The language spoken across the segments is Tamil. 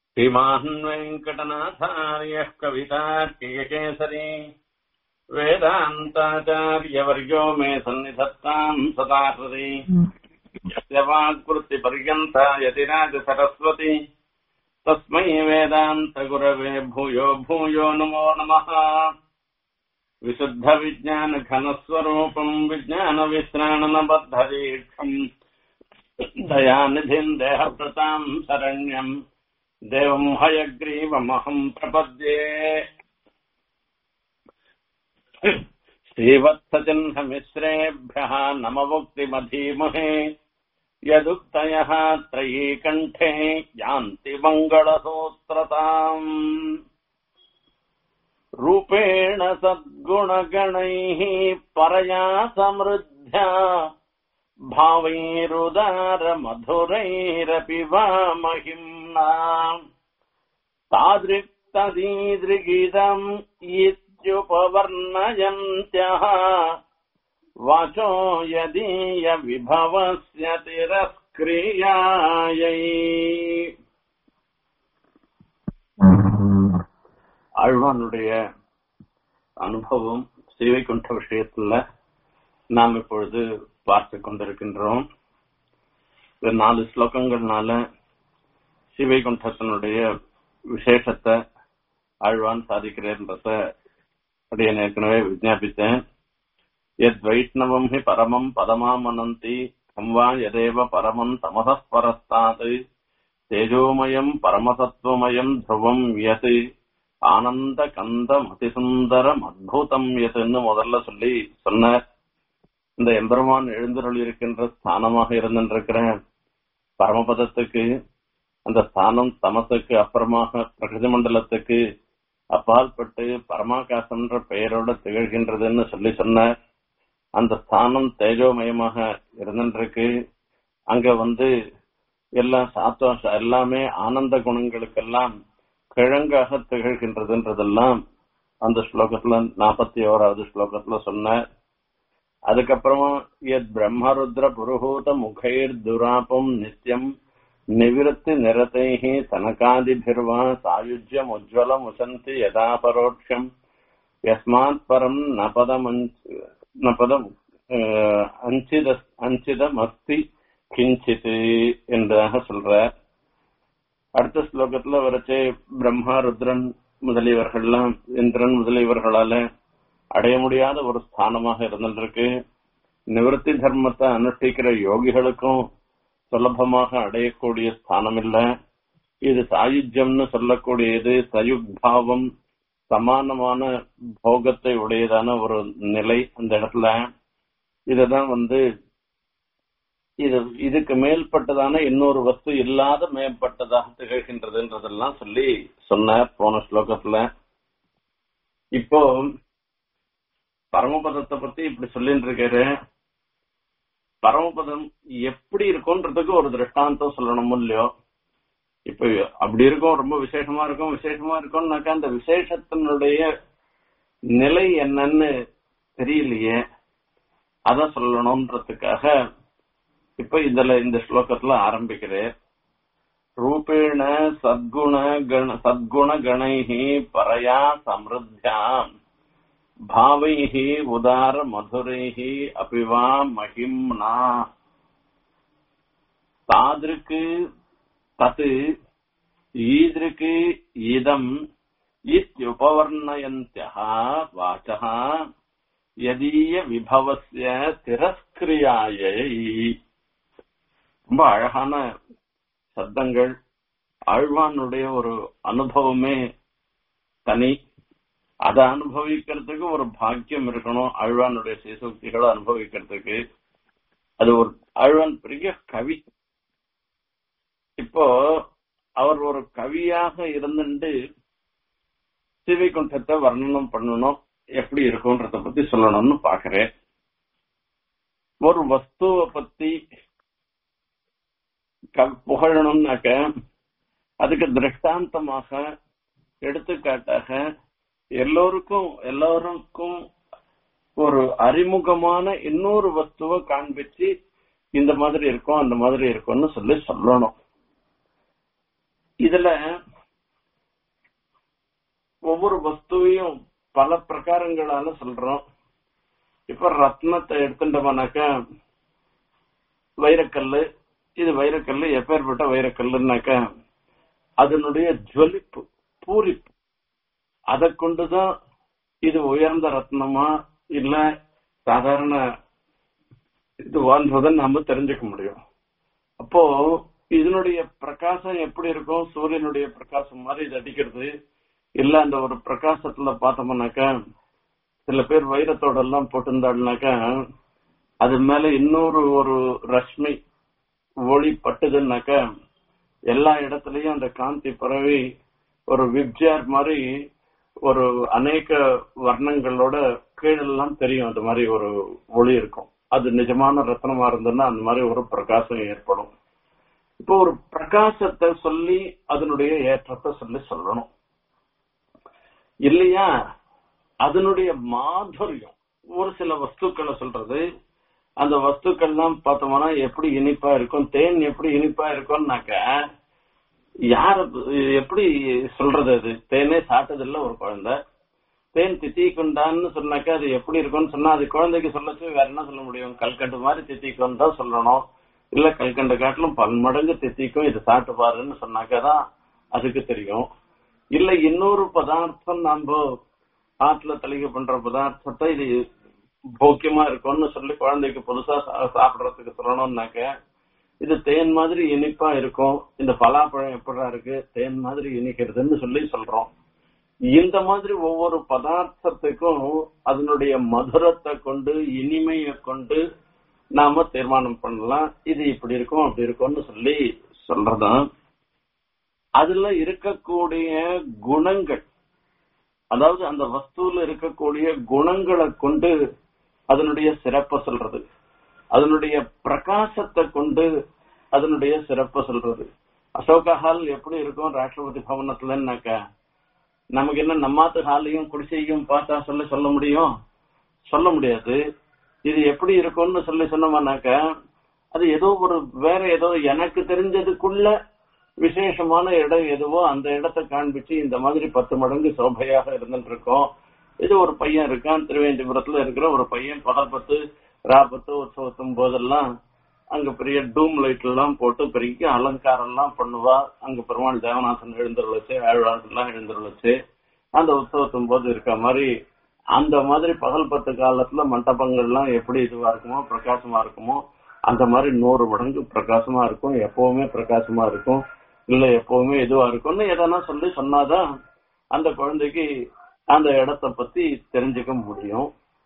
श्रीमान् वेङ्कटनाथार्यः कवितार्कियकेसरी वेदान्ताचार्यवर्यो मे सन्निधत्ताम् सदा हृदि यस्य वाक्कृतिपर्यन्ता यतिराज सरस्वती तस्मै वेदान्तगुरवे भूयो भूयो नमो नमः विशुद्धविज्ञानघनस्वरूपम् विज्ञानविश्राणनबद्धदीक्षम् दयानिधिम् देहभृताम् शरण्यम् देवम् हयग्रीवमहम् प्रपद्ये श्रीवत्सचिह्नमिश्रेभ्यः नमवुक्तिमधीमहे यदुक्तयः त्रयीकण्ठे यान्ति मङ्गलसूत्रताम् रूपेण सद्गुणगणैः परया समृद्ध्या भावैरुदारमधुरैरपि वा महिम्ना तादृक्तदीदृगिदम् इत्युपवर्णयन्त्यः वाचो यदीयविभवस्य तिरस्क्रियायै ஆழ்வானுடைய அனுபவம் ஸ்ரீவைகுண்ட விஷயத்துல நாம் இப்பொழுது பார்த்து கொண்டிருக்கின்றோம் இந்த நாலு ஸ்லோகங்கள்னால ஸ்ரீவைகுண்டத்தினுடைய விசேஷத்தை ஆழ்வான் சாதிக்கிறேன்றத அப்படியே ஏற்கனவே விஜாபித்தேன் எத் வைஷ்ணவம் ஹி பரமம் பதமாமனந்தி கம்வா எதேவ பரமம் தமச பரஸ்தாத் தேஜோமயம் பரமசத்வமயம் துருவம் யத் ஆனந்த கந்தம் அதிசுந்தரம் அத்புதம் எதுன்னு முதல்ல சொல்லி சொன்ன இந்த எம்பெருமான் எழுந்தருள் இருக்கின்ற ஸ்தானமாக இருந்திருக்கிற பரமபதத்துக்கு அந்த ஸ்தானம் தமசுக்கு அப்புறமாக பிரகிருதி மண்டலத்துக்கு அப்பால்பட்டு பரமாகாசம்ன்ற பெயரோட திகழ்கின்றதுன்னு சொல்லி சொன்ன அந்த ஸ்தானம் தேஜோமயமாக இருந்திருக்கு அங்க வந்து எல்லாம் சாத்வம் எல்லாமே ஆனந்த குணங்களுக்கெல்லாம் கிழங்காக திகழ்கின்றதுன்றதெல்லாம் அந்த ஸ்லோகத்துல நாற்பத்தி ஓராவது ஸ்லோகத்துல சொன்ன அதுக்கப்புறமா எத் பிரம்மருத்ர புருஹூத முகைர் துராபம் நித்தியம் நிவிருத்தி நிரதைஹி தனகாதிபிர்வா சாயுஜ்யம் உஜ்வலம் உசந்தி யதா பரோட்சம் யஸ்மாத் பரம் நபதம் நபதம் அஞ்சித அஞ்சிதம் அஸ்தி கிஞ்சித் என்றாக சொல்ற அடுத்த ஸ்லோகத்துல வரைச்சே பிரம்மா ருத்ரன் முதலியவர்கள்லாம் இந்திரன் முதலியவர்களால அடைய முடியாத ஒரு ஸ்தானமாக இருந்திருக்கு நிவர்த்தி தர்மத்தை அனுஷ்டிக்கிற யோகிகளுக்கும் சுலபமாக அடையக்கூடிய ஸ்தானம் இல்ல இது சாயுஜ்யம்னு சொல்லக்கூடியது சயுக்பாவம் சமானமான போகத்தை உடையதான ஒரு நிலை அந்த இடத்துல இததான் வந்து இது இதுக்கு மேல்பட்டதான இன்னொரு வஸ்து இல்லாத மேம்பட்டதாக திகழ்கின்றதுன்றதெல்லாம் சொல்லி சொன்னார் போன ஸ்லோகத்துல இப்போ பரமபதத்தை பத்தி இப்படி சொல்லிட்டு இருக்காரு பரமபதம் எப்படி இருக்கும்ன்றதுக்கு ஒரு திருஷ்டாந்தம் சொல்லணும் இல்லையோ இப்ப அப்படி இருக்கும் ரொம்ப விசேஷமா இருக்கும் விசேஷமா இருக்கும்னாக்கா அந்த விசேஷத்தினுடைய நிலை என்னன்னு தெரியலையே அத சொல்லணும்ன்றதுக்காக இப்ப இதுல இந்த ஸ்லோகத்துல ஆரம்பிக்கிறேன் ரூபேண சத்குண கண சத்குண கணைஹி பரயா சமிருத்தியாம் பாவைஹி உதார மதுரைஹி அபிவா மகிம்னா தாதிருக்கு தத்து ஈதிருக்கு இதம் இத்யுபவர்ணயந்தியः வாச்சः யதீய விபவஸ்ய திரஸ்கிரியாயை ரொம்ப அழகான சப்தங்கள் ஆழ்வானுடைய ஒரு அனுபவமே தனி அதை அனுபவிக்கிறதுக்கு ஒரு பாக்கியம் இருக்கணும் ஆழ்வானுடைய சீசக்திகளை அனுபவிக்கிறதுக்கு அது ஒரு ஆழ்வான் பெரிய கவி இப்போ அவர் ஒரு கவியாக இருந்துட்டு சிவைகுண்டத்தை வர்ணனம் பண்ணணும் எப்படி இருக்கும்ன்றத பத்தி சொல்லணும்னு பாக்குறேன் ஒரு வஸ்துவை பத்தி புகழணும்னாக்க அதுக்கு திருஷ்டாந்தமாக எடுத்துக்காட்டாக எல்லோருக்கும் எல்லோருக்கும் ஒரு அறிமுகமான இன்னொரு வஸ்துவை காண்பிச்சு இந்த மாதிரி இருக்கும் அந்த மாதிரி இருக்கும்னு சொல்லி சொல்லணும் இதுல ஒவ்வொரு வஸ்துவையும் பல பிரகாரங்களால சொல்றோம் இப்ப ரத்னத்தை எடுத்துட்டோம்னாக்கா வைரக்கல்லு இது வைரக்கல்லு எப்பேற்பட்ட வைரக்கல்லுனாக்கா அதனுடைய ஜுவலிப்பு பூரிப்பு அதை கொண்டுதான் இது உயர்ந்த ரத்னமா இல்ல சாதாரண இதுவான்றதை நாம தெரிஞ்சுக்க முடியும் அப்போ இதனுடைய பிரகாசம் எப்படி இருக்கும் சூரியனுடைய பிரகாசம் மாதிரி இது அடிக்கிறது இல்ல அந்த ஒரு பிரகாசத்துல பார்த்தோம்னாக்கா சில பேர் வைரத்தோட எல்லாம் போட்டிருந்தாள்னாக்கா அது மேல இன்னொரு ஒரு ரஷ்மி ஒளி பட்டுதுன்னாக்கா எல்லா இடத்துலயும் அந்த காந்தி பரவி ஒரு விப்ஜார் மாதிரி ஒரு அநேக வர்ணங்களோட கீழெல்லாம் தெரியும் அது மாதிரி ஒரு ஒளி இருக்கும் அது நிஜமான ரத்னமா இருந்ததுன்னா அந்த மாதிரி ஒரு பிரகாசம் ஏற்படும் இப்போ ஒரு பிரகாசத்தை சொல்லி அதனுடைய ஏற்றத்தை சொல்லி சொல்லணும் இல்லையா அதனுடைய மாதுரியம் ஒரு சில வஸ்துக்களை சொல்றது அந்த வஸ்துக்கள்லாம் பார்த்தோம்னா எப்படி இனிப்பா இருக்கும் தேன் எப்படி இனிப்பா இருக்கும்னாக்க யார எப்படி சொல்றது அது தேனே சாப்பிட்டது இல்ல ஒரு குழந்தை தேன் தித்திக்குண்டான்னு சொன்னாக்கா அது எப்படி இருக்கும்னு சொன்னா அது குழந்தைக்கு சொல்லச்சு வேற என்ன சொல்ல முடியும் கல்கண்டு மாதிரி தித்திக்கும் தான் சொல்லணும் இல்ல கல்கண்டு காட்டிலும் பன்மடங்கு தித்திக்கும் இது சாப்பிட்டு பாருன்னு சொன்னாக்கதான் அதுக்கு தெரியும் இல்ல இன்னொரு பதார்த்தம் நாம ஆற்றுல தளிகை பண்ற பதார்த்தத்தை இது போக்கியமா இருக்கும்னு சொல்லி குழந்தைக்கு புதுசா சா- சாப்பிடறதுக்கு சொல்லணும்னாக்க இது தேன் மாதிரி இனிப்பா இருக்கும் இந்த பலாப்பழம் எப்படா இருக்கு தேன் மாதிரி இனிக்கிறதுன்னு சொல்லி சொல்றோம் இந்த மாதிரி ஒவ்வொரு பதார்த்தத்துக்கும் அதனுடைய மதுரத்தை கொண்டு இனிமையை கொண்டு நாம தீர்மானம் பண்ணலாம் இது இப்படி இருக்கும் அப்படி இருக்கும்னு சொல்லி சொல்றதான் அதுல இருக்கக்கூடிய குணங்கள் அதாவது அந்த வஸ்துல இருக்கக்கூடிய குணங்களை கொண்டு அதனுடைய சிறப்பை சொல்றது அதனுடைய பிரகாசத்தை கொண்டு அதனுடைய சிறப்பை சொல்றது அசோக ஹால் எப்படி இருக்கும் ராஷ்டிரபதி பவனத்துலன்னாக்க நமக்கு என்ன நம்மாத்து ஹாலையும் குடிசையும் பார்த்தா சொல்ல சொல்ல முடியும் சொல்ல முடியாது இது எப்படி இருக்கும்னு சொல்லி சொன்னோம்னாக்க அது ஏதோ ஒரு வேற ஏதோ எனக்கு தெரிஞ்சதுக்குள்ள விசேஷமான இடம் எதுவோ அந்த இடத்தை காண்பிச்சு இந்த மாதிரி பத்து மடங்கு சோபையாக இருந்துட்டு இருக்கோம் இது ஒரு பையன் இருக்கான் திருவேந்திபுரத்துல இருக்கிற ஒரு பையன் பகல் பத்து ராபத்து உற்சவத்தும் போதெல்லாம் அங்க பெரிய டூம் லைட் எல்லாம் போட்டு பெரிய அலங்காரம் எல்லாம் பண்ணுவா அங்க பெருமாள் தேவநாதன் எழுந்தருளச்சு ஆழ்வார் எல்லாம் எழுந்தருளச்சு அந்த உற்சவத்தும் போது இருக்க மாதிரி அந்த மாதிரி பகல் பத்து காலத்துல மண்டபங்கள்லாம் எப்படி இதுவா இருக்குமோ பிரகாசமா இருக்குமோ அந்த மாதிரி நூறு மடங்கு பிரகாசமா இருக்கும் எப்பவுமே பிரகாசமா இருக்கும் இல்ல எப்பவுமே இதுவா இருக்கும்னு எதனா சொல்லி சொன்னாதான் அந்த குழந்தைக்கு அந்த இடத்த பத்தி தெரிஞ்சுக்க முடியும்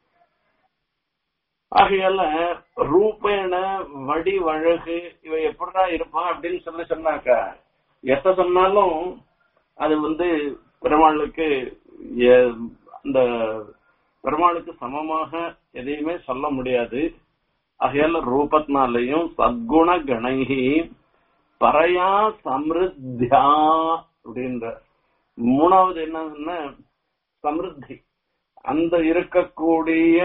ஆகையால ரூபேண வடி வழகு இவ எப்படிடா இருப்பான் அப்படின்னு சொல்லி சொன்னாக்கா எத்த சொன்னாலும் அது வந்து பெருமாளுக்கு எ- அந்த பெருமாளுக்கு சமமாக எதையுமே சொல்ல முடியாது ஆகையால ரூபத்தினாலையும் சத்குண கணைகி பரையா சமிருத்தியா அப்படின்ற மூணாவது என்னன்னா சமிருத்தி அந்த இருக்கக்கூடிய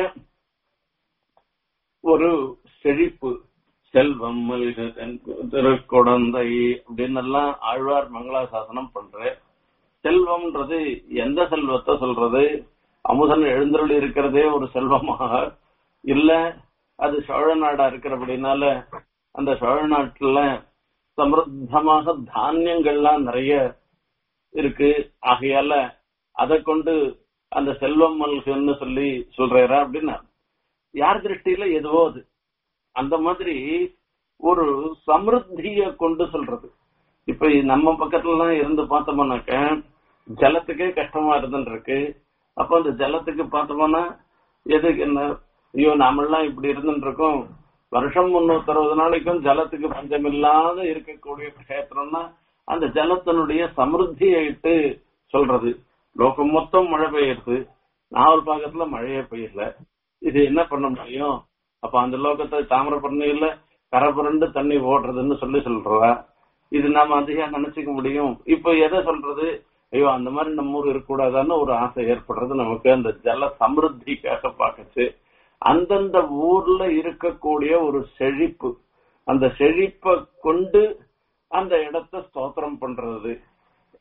ஒரு செழிப்பு செல்வம் மல்கு, திருக்குடந்தை அப்படின்னு எல்லாம் ஆழ்வார் மங்களாசாசனம் பண்ற செல்வம்ன்றது எந்த செல்வத்தை சொல்றது அமுதன் எழுந்தருள் இருக்கிறதே ஒரு செல்வமாக இல்ல அது சோழ நாடா இருக்கிறபடினால அந்த சோழ நாட்டுல சமிருத்தமாக தானியங்கள்லாம் நிறைய இருக்கு ஆகையால அதை கொண்டு அந்த செல்வம் மல்குன்னு சொல்லி சொல்றா அப்படின்னா யார் திருஷ்டியில எதுவோ அது அந்த மாதிரி ஒரு சமிருத்திய கொண்டு சொல்றது இப்ப நம்ம பக்கத்துல எல்லாம் இருந்து பார்த்தோம்னாக்க ஜலத்துக்கே கஷ்டமா இருந்துட்டு இருக்கு அப்ப அந்த ஜலத்துக்கு பார்த்தோம்னா எதுக்கு என்ன ஐயோ நாமெல்லாம் இப்படி இருந்துட்டு இருக்கோம் வருஷம் முன்னூத்தி அறுபது நாளைக்கும் ஜலத்துக்கு பஞ்சம் இல்லாத இருக்கக்கூடிய கஷேத்திரம்னா அந்த ஜலத்தினுடைய சமிருத்தியை இட்டு சொல்றது லோகம் மொத்தம் மழை பெய்யுது நாவல் பாக்கத்துல மழையே பெய்யல இது என்ன பண்ண முடியும் அப்ப அந்த லோகத்தை தாமிரபரணியில கரை புரண்டு தண்ணி ஓடுறதுன்னு சொல்லி சொல்றா இது நாம அதிகா நினைச்சுக்க முடியும் இப்ப எதை சொல்றது ஐயோ அந்த மாதிரி நம்ம ஊர் இருக்கக்கூடாதான்னு ஒரு ஆசை ஏற்படுறது நமக்கு அந்த ஜல சமிருத்திக்காக பார்க்கச்சு அந்தந்த ஊர்ல இருக்கக்கூடிய ஒரு செழிப்பு அந்த செழிப்பை கொண்டு அந்த இடத்த ஸ்தோத்திரம் பண்றது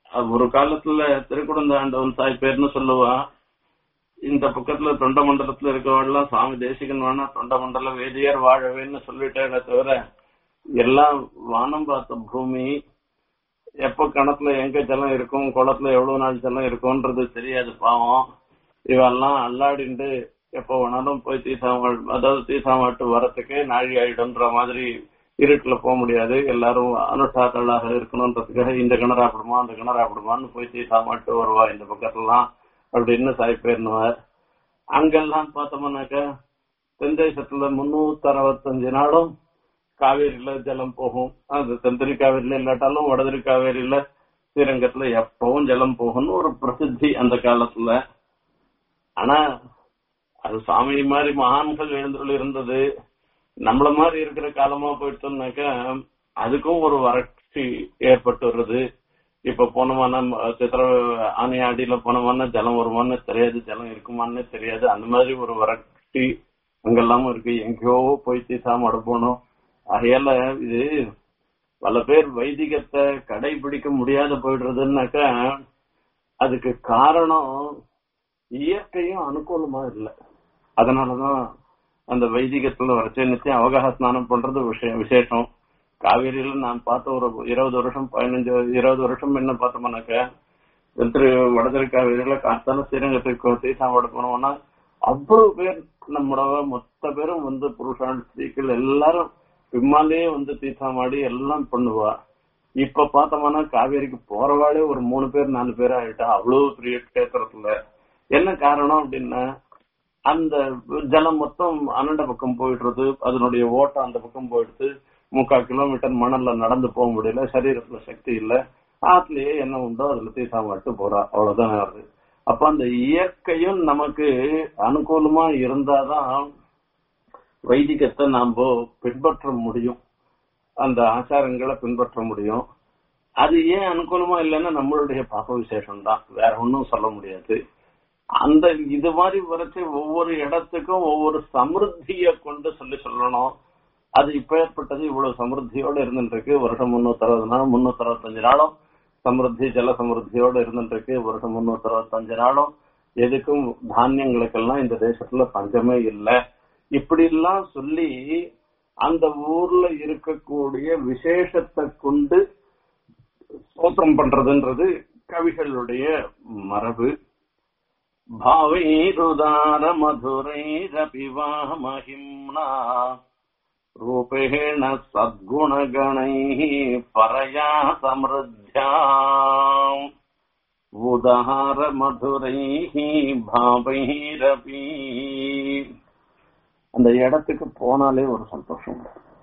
அது ஒரு காலத்துல திருக்குடந்தாண்டவன் தாய் பேர்னு சொல்லுவா இந்த பக்கத்துல தொண்ட மண்டலத்துல இருக்கவெல்லாம் சாமி தேசிகன் வேணா தொண்ட மண்டல வேதியர் வாழவேன்னு சொல்லிட்டேனே தவிர எல்லாம் வானம் பார்த்த பூமி எப்ப கிணத்துல எங்க ஜலம் இருக்கும் குளத்துல எவ்வளவு நாள் ஜலம் இருக்கும்ன்றது தெரியாது பாவம் இவெல்லாம் அல்லாடிண்டு எப்ப வேணாலும் போய் தீசாமா அதாவது தீசாமாட்டு வரத்துக்கு நாழி ஆயிடும்ன்ற மாதிரி இருட்டுல போக முடியாது எல்லாரும் அனுஷ்டாக்களாக இருக்கணும்ன்றதுக்காக இந்த கிணறு ஆப்பிடுமா அந்த கிணறு ஆப்பிடுமான்னு போய் தீசாமாட்டு வருவா இந்த பக்கத்துலாம் அப்படின்னு சாய்ப்பேர்னுவார் அங்கெல்லாம் பார்த்தோம்னாக்கா தென்தேசத்துல முன்னூத்தி அறுபத்தஞ்சு நாளும் காவேரியில ஜலம் போகும் அது தென்திரி காவேரியில இல்லாட்டாலும் வடதிரி காவேரியில ஸ்ரீரங்கத்துல எப்பவும் ஜலம் போகும்னு ஒரு பிரசித்தி அந்த காலத்துல ஆனா அது சாமி மாதிரி மகான்கள் எழுந்துள்ள இருந்தது நம்மள மாதிரி இருக்கிற காலமா போயிட்டோம்னாக்கா அதுக்கும் ஒரு வறட்சி ஏற்பட்டு வருது இப்ப போனோம்னா சித்திர ஆனை அடியில போனோம்னா ஜலம் வருமான்னு தெரியாது ஜலம் இருக்குமான்னு தெரியாது அந்த மாதிரி ஒரு வறட்சி அங்கெல்லாமும் இருக்கு எங்கேயோ போய் தீசாம போகணும் ஆகையால இது பல பேர் வைதிகத்தை கடைபிடிக்க முடியாத போயிடுறதுன்னாக்கா அதுக்கு காரணம் இயற்கையும் அனுகூலமா இல்லை அதனாலதான் அந்த வைதிகத்துல வரைச்சே நிச்சயம் அவகாச ஸ்நானம் பண்றது விஷயம் விசேஷம் காவேரியில நான் பார்த்த ஒரு இருபது வருஷம் பதினஞ்சு இருபது வருஷம் என்ன பார்த்தோம்னாக்க திரு வடதிரு காவேரியில காத்தான ஸ்ரீரங்கத்துக்கு தீசாவோட போனோம்னா அவ்வளவு பேர் நம்மளோட மொத்த பேரும் வந்து புருஷான் ஸ்திரீகள் எல்லாரும் பிம்மாலேயே வந்து தீசாமாடி எல்லாம் பண்ணுவா இப்ப பார்த்தோம்னா காவேரிக்கு போறவாளே ஒரு மூணு பேர் நாலு பேர் ஆயிட்டா அவ்வளவு பெரிய கேத்திரத்துல என்ன காரணம் அப்படின்னா அந்த ஜலம் மொத்தம் அனண்ட பக்கம் போயிடுறது அதனுடைய ஓட்டம் அந்த பக்கம் போயிடுது முக்கால் கிலோமீட்டர் மணல்ல நடந்து போக முடியல சரீரத்துல சக்தி இல்ல ஆத்துலயே என்ன உண்டோ அதுல தீசாமட்டு போறா அவ்வளவுதான் வருது அப்ப அந்த இயற்கையும் நமக்கு அனுகூலமா இருந்தாதான் வைதிகத்தை நாம பின்பற்ற முடியும் அந்த ஆச்சாரங்களை பின்பற்ற முடியும் அது ஏன் அனுகூலமா இல்லைன்னா நம்மளுடைய பாப்ப விசேஷம் தான் வேற ஒன்றும் சொல்ல முடியாது அந்த இது மாதிரி வரைச்சு ஒவ்வொரு இடத்துக்கும் ஒவ்வொரு சமிருத்திய கொண்டு சொல்லி சொல்லணும் அது இப்ப ஏற்பட்டது இவ்வளவு சமிருத்தியோட இருந்துட்டு இருக்கு வருஷம் முன்னூத்தி அறுபது நாள் முன்னூத்தி அறுபத்தஞ்சு நாளும் சமிருத்தி ஜல சமிருத்தியோட இருந்துட்டு இருக்கு வருஷம் முன்னூத்தி அறுபத்தஞ்சு நாளும் எதுக்கும் தானியங்களுக்கெல்லாம் இந்த தேசத்துல பஞ்சமே இல்லை இப்படி எல்லாம் சொல்லி அந்த ஊர்ல இருக்கக்கூடிய விசேஷத்தை கொண்டு ஸ்தோத்திரம் பண்றதுன்றது கவிகளுடைய மரபு भावैरुदार मधुरैरपि वा महिम्ना रूपेण सद्गुणगणैः परया समृद्ध्या उदार मधुरैः भावैरपि அந்த இடத்துக்கு போனாலே ஒரு சந்தோஷம்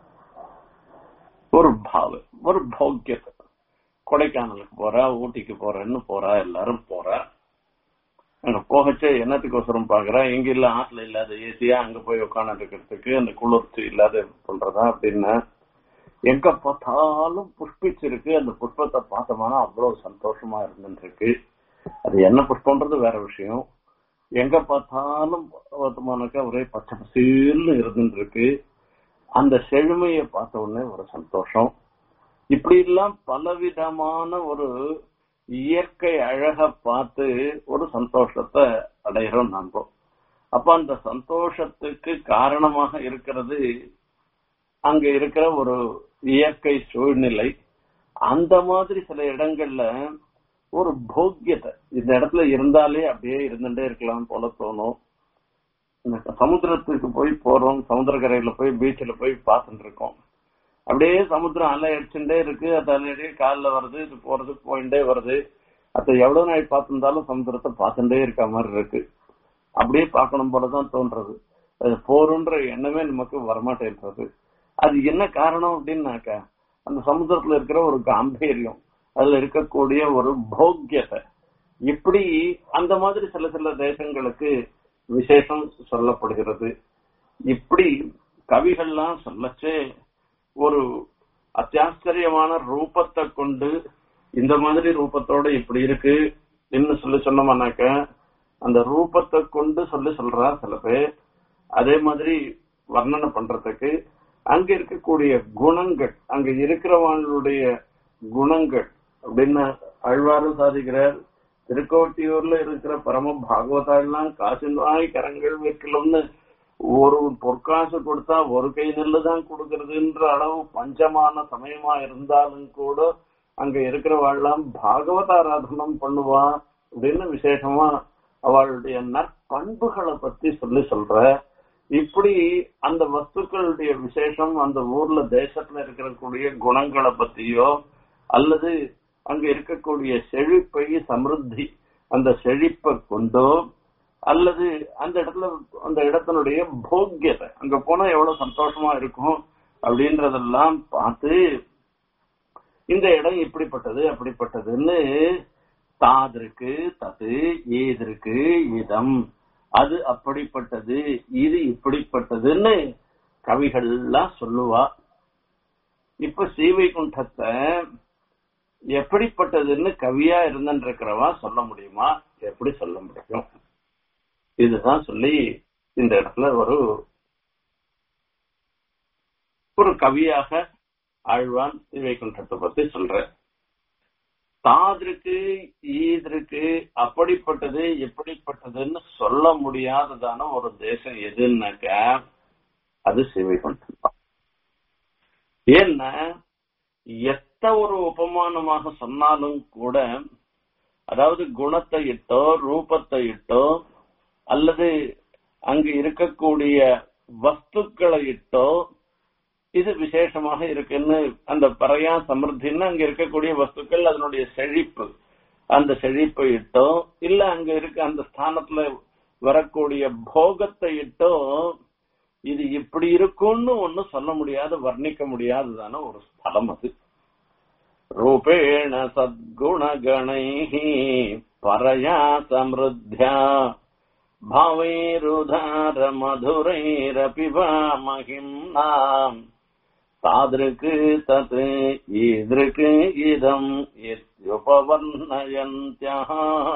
ஒரு பாவ ஒரு பௌக்கியத்தை கொடைக்கானலுக்கு போறா ஊட்டிக்கு போறேன்னு போறா எல்லாரும் போறா அங்க போகச்சே என்னத்துக்கோசரம் பாக்குறா எங்க இல்ல ஆத்துல இல்லாத ஏசியா அங்க போய் உட்காந்து இருக்கிறதுக்கு அந்த குளிர்ச்சி இல்லாத பண்றதா அப்படின்னா எங்க பார்த்தாலும் புஷ்பிச்சிருக்கு அந்த புஷ்பத்தை பார்த்தோம்னா அவ்வளவு சந்தோஷமா இருந்துருக்கு அது என்ன புஷ்பம்ன்றது வேற விஷயம் எங்க பார்த்தாலும் பார்த்தோம்னாக்கா ஒரே பச்சை பசீல்னு இருந்துருக்கு அந்த செழுமையை பார்த்த உடனே ஒரு சந்தோஷம் இப்படி எல்லாம் பலவிதமான ஒரு இயற்கை அழக பார்த்து ஒரு சந்தோஷத்தை அடைகிறோம் நாம அப்ப அந்த சந்தோஷத்துக்கு காரணமாக இருக்கிறது அங்க இருக்கிற ஒரு இயற்கை சூழ்நிலை அந்த மாதிரி சில இடங்கள்ல ஒரு போக்கியத்தை இந்த இடத்துல இருந்தாலே அப்படியே இருந்துட்டே இருக்கலாம் போல தோணும் சமுத்திரத்துக்கு போய் போறோம் சமுத்திரக்கரையில போய் பீச்சில் போய் பார்த்துட்டு இருக்கோம் அப்படியே சமுத்திரம் அலை அடிச்சுட்டே இருக்கு அது அலையடியே காலில் வருது இது போறது போயிட்டே வருது அது எவ்வளவு நாள் பார்த்திருந்தாலும் சமுத்திரத்தை பார்த்துட்டே இருக்க மாதிரி இருக்கு அப்படியே பார்க்கணும் போலதான் தோன்றது அது போருன்ற எண்ணமே நமக்கு வரமாட்டேன்றது அது என்ன காரணம் அப்படின்னாக்கா அந்த சமுத்திரத்துல இருக்கிற ஒரு காம்பீரியம் அதுல இருக்கக்கூடிய ஒரு போக்கியத்தை இப்படி அந்த மாதிரி சில சில தேசங்களுக்கு விசேஷம் சொல்லப்படுகிறது இப்படி கவிகள்லாம் சொல்லச்சே ஒரு அத்தியாச்சரியமான ரூபத்தை கொண்டு இந்த மாதிரி ரூபத்தோட இப்படி இருக்கு என்ன சொல்லி சொன்னோம்னாக்க அந்த ரூபத்தை கொண்டு சொல்லி சொல்றா சில பேர் அதே மாதிரி வர்ணனை பண்றதுக்கு அங்க இருக்கக்கூடிய குணங்கள் அங்க இருக்கிறவங்களுடைய குணங்கள் அப்படின்னு அழ்வாரும் சாதிக்கிறார் திருக்கோட்டியூர்ல இருக்கிற பரம பாகவதாள்லாம் காசின் வாய் கரங்கள் வைக்கலும்னு ஒரு பொற்காசு கொடுத்தா ஒரு கை நெல்லு தான் கொடுக்கறதுன்ற அளவு பஞ்சமான சமயமா இருந்தாலும் கூட அங்க இருக்கிறவாள்லாம் பாகவத ஆராதனம் பண்ணுவா அப்படின்னு விசேஷமா அவளுடைய நற்பண்புகளை பத்தி சொல்லி சொல்ற இப்படி அந்த வஸ்துக்களுடைய விசேஷம் அந்த ஊர்ல தேசத்துல இருக்கக்கூடிய குணங்களை பத்தியோ அல்லது அங்க இருக்கக்கூடிய செழிப்பை சமிருத்தி அந்த செழிப்பை கொண்டோ அல்லது அந்த இடத்துல அந்த இடத்தினுடைய போக்கியத்தை அங்க போனா எவ்வளவு சந்தோஷமா இருக்கும் அப்படின்றதெல்லாம் பார்த்து இந்த இடம் இப்படிப்பட்டது அப்படிப்பட்டதுன்னு தாதிருக்கு தது ஏதிருக்கு இதம் அது அப்படிப்பட்டது இது இப்படிப்பட்டதுன்னு கவிகள்லாம் சொல்லுவா இப்ப ஸ்ரீவைகுண்டத்தை எப்படிப்பட்டதுன்னு கவியா இருந்திருக்கிறவா சொல்ல முடியுமா எப்படி சொல்ல முடியும் இதுதான் சொல்லி இந்த இடத்துல ஒரு ஒரு கவியாக ஆழ்வான் ஸ்ரீவைகுண்டத்தை பத்தி சொல்ற தாதிருக்கு ஈதிருக்கு அப்படிப்பட்டது எப்படிப்பட்டதுன்னு சொல்ல முடியாததான ஒரு தேசம் எதுன்னாக்க அது சிவைகுண்டம் தான் ஏன்னா எத்த ஒரு உபமானமாக சொன்னாலும் கூட அதாவது குணத்தை இட்டோ ரூபத்தை இட்டோ அல்லது அங்கு இருக்கக்கூடிய வஸ்துக்களை இட்டோ இது விசேஷமாக இருக்குன்னு அந்த பறையா சமிருத்தின்னு அங்க இருக்கக்கூடிய வஸ்துக்கள் அதனுடைய செழிப்பு அந்த செழிப்பை இட்டோ இல்ல அங்க இருக்க அந்த ஸ்தானத்துல வரக்கூடிய போகத்தை இட்டோ இது இப்படி இருக்கும்னு ஒண்ணு சொல்ல முடியாது வர்ணிக்க முடியாததான ஒரு ஸ்தலம் அது ரூபேண சத்குணகணை பரயா சமிருத்தியா भावैरुधार मधुरैरपिबा महिम्नाम् तादृक् तत् ईदृक् इदम् இத்யுபவர்ணயந்தியः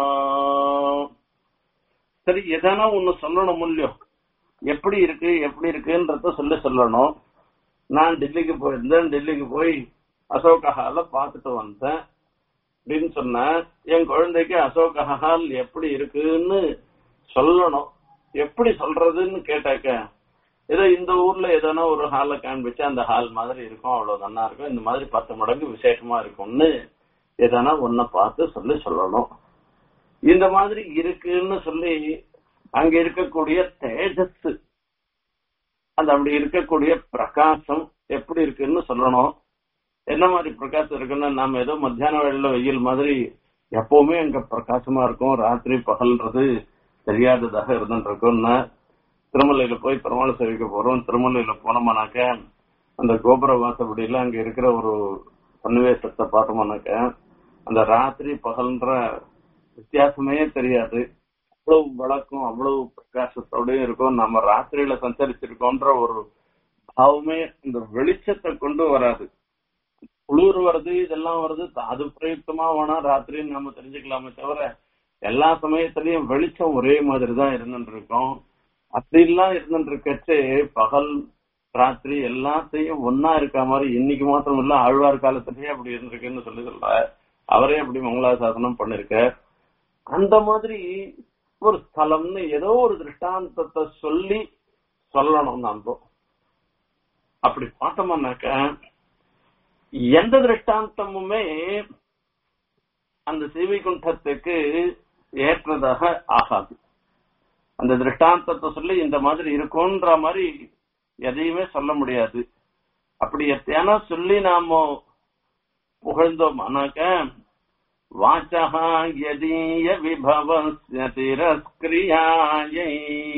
சரி எதனா ஒண்ணு சொல்லணும் இல்லையோ எப்படி இருக்கு எப்படி இருக்குன்றத சொல்லி சொல்லணும் நான் டெல்லிக்கு போயிருந்தேன் டெல்லிக்கு போய் அசோக ஹால பார்த்துட்டு வந்தேன் அப்படின்னு சொன்னேன் என் குழந்தைக்கு அசோக ஹால் எப்படி இருக்குன்னு சொல்லணும் எப்படி சொல்றதுன்னு கேட்டாக்க ஏதோ இந்த ஊர்ல எதனா ஒரு ஹால காண்பிச்சு அந்த ஹால் மாதிரி இருக்கும் அவ்வளவு நல்லா இருக்கும் இந்த மாதிரி பத்து மடங்கு விசேஷமா இருக்கும்னு எதனா ஒன்ன பார்த்து சொல்லி சொல்லணும் இந்த மாதிரி இருக்குன்னு சொல்லி அங்க இருக்கக்கூடிய தேஜஸ் அந்த அப்படி இருக்கக்கூடிய பிரகாசம் எப்படி இருக்குன்னு சொல்லணும் என்ன மாதிரி பிரகாசம் இருக்குன்னு நாம ஏதோ மத்தியான வேளையில வெயில் மாதிரி எப்பவுமே அங்க பிரகாசமா இருக்கும் ராத்திரி பகல்ன்றது தெரியாததாக இருந்துருக்கும்னா திருமலையில போய் பெருமாள் சேவிக்க போறோம் திருமலையில போனோம்னாக்க அந்த கோபுர வாசப்படியில அங்க இருக்கிற ஒரு சன்னிவேசத்தை பார்த்தோம்னாக்க அந்த ராத்திரி பகல்ன்ற வித்தியாசமே தெரியாது அவ்வளவு வழக்கம் அவ்வளவு பிரகாசத்தோடயும் இருக்கும் நம்ம ராத்திரியில சஞ்சரிச்சிருக்கோன்ற ஒரு பாவமே இந்த வெளிச்சத்தை கொண்டு வராது குளிர் வருது இதெல்லாம் வருது அது பிரயுக்தமா வேணா ராத்திரின்னு நாம தெரிஞ்சுக்கலாமே தவிர எல்லா சமயத்திலயும் வெளிச்சம் ஒரே மாதிரி தான் இருந்துட்டு இருக்கும் அப்படிலாம் இருந்துட்டு இருக்கச்சு பகல் ராத்திரி எல்லாத்தையும் ஒன்னா இருக்க மாதிரி இன்னைக்கு மாத்திரம் இல்ல ஆழ்வார் காலத்திலேயே அப்படி இருந்திருக்குன்னு சொல்லி சொல்ற அவரே அப்படி மங்களாசாசனம் பண்ணிருக்க அந்த மாதிரி ஒரு ஸ்தலம்னு ஏதோ ஒரு திருஷ்டாந்தத்தை சொல்லி சொல்லணும் நம்ம அப்படி பார்த்தோம்னாக்க எந்த திருஷ்டாந்தமுமே அந்த சீவைகுண்டத்துக்கு ஏற்றதாக ஆகாது அந்த திருஷ்டாந்தத்தை சொல்லி இந்த மாதிரி இருக்கும்ன்ற மாதிரி எதையுமே சொல்ல முடியாது அப்படி எத்தையானா சொல்லி நாம புகழ்ந்தோமானாக்க வாச்சகா யதீய விபவஸ்ய திரஸ்கிரியாயை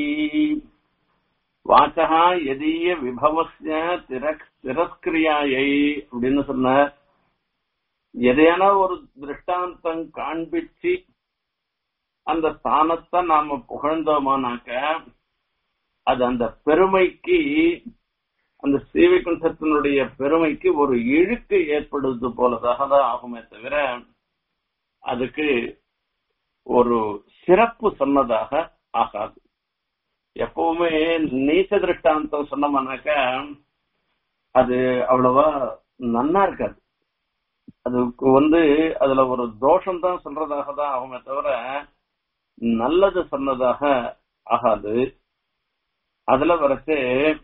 வாச்சகா யதீய விபவஸ்ய திரக் திரஸ்கிரியாயை அப்படின்னு சொன்ன எதையான ஒரு திருஷ்டாந்தம் காண்பிச்சு அந்த ஸ்தானத்தை நாம புகழ்ந்தோமானாக்க அது அந்த பெருமைக்கு அந்த ஸ்ரீவைகுண்டத்தினுடைய பெருமைக்கு ஒரு இழுக்கு ஏற்படுவது போலதாக தான் ஆகுமே தவிர அதுக்கு ஒரு சிறப்பு சொன்னதாக ஆகாது எப்பவுமே நீச்ச திருஷ்டாந்தம் சொன்னோம்னாக்க அது அவ்வளவா நன்னா இருக்காது அதுக்கு வந்து அதுல ஒரு தோஷம் தான் சொல்றதாக தான் ஆகுமே தவிர நல்லது சொன்னதாக ஆகாது அதுல வரைச்சு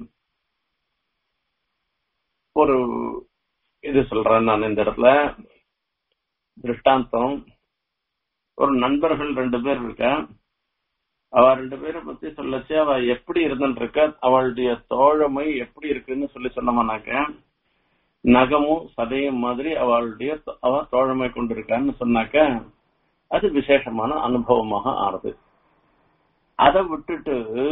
ஒரு இது சொல்றேன் நான் இந்த இடத்துல திருஷ்டாந்தம் ஒரு நண்பர்கள் ரெண்டு பேர் இருக்க அவ ரெண்டு பேரை பத்தி சொல்லச்சு அவ எப்படி இருந்துட்டு இருக்க அவளுடைய தோழமை எப்படி இருக்குன்னு சொல்லி சொன்னோம்னாக்க நகமும் சதையும் மாதிரி அவளுடைய அவ தோழமை கொண்டிருக்கான்னு சொன்னாக்க அது விசேஷமான அனுபவமாக ஆறுது அதை விட்டுட்டு